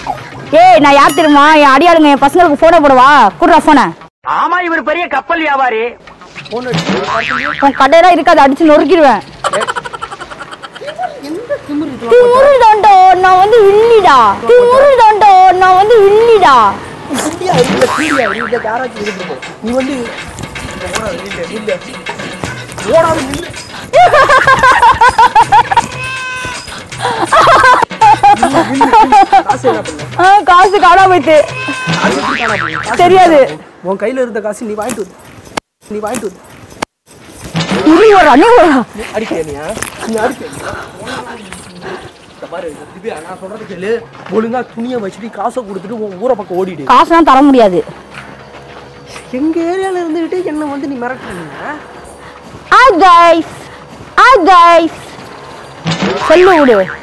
ஏய் நான் யார் தெரியுமா என் அடியாளுங்க என் பசங்களுக்கு போட்டோ போடவா குடுறா போன ஆமா இவர் பெரிய கப்பல் வியாபாரி போன் அடிச்சு உன் கடையெல்லாம் இருக்காது அடிச்சு நொறுக்கிடுவேன் எந்த திமிரு இதெல்லாம் திமுரு தாண்டோ நான் வந்து வில்லிடா திமுரு தாண்டோ நான் வந்து வில்லிடா இல்லையா இல்ல இல்லையா இல்ல யாராச்சும் இருந்து போ நீ வந்து ஓடாது இல்ல இல்ல ஓடாது நில்லு காசு என்ன பண்ண ஆ, காசு காணாம போயிட்டு காசு எப்படி காணாம போகுது? காசு தெரியாது. எப்படி காணாம போகுது? உன் கையில இருந்த காசு நீ வாங்கிட்டு வந்து நீ வாங்கிட்டு வந்து நீ வரா நீ வரா நீ அடிக்க நீ நீ அடிக்க இந்த பாரு திவ்யா நான் சொல்றது கேளு ஒழுங்கா துணியை வச்சுட்டு காசை கொடுத்துட்டு உன் ஊரை பக்கம் ஓடிடு காசுலாம் தர முடியாது எங்க ஏரியால இருந்துகிட்டு என்ன வந்து நீ மிரட்டுறீங்க ஆ கைஸ் ஆ கைஸ் சொல்லு விடு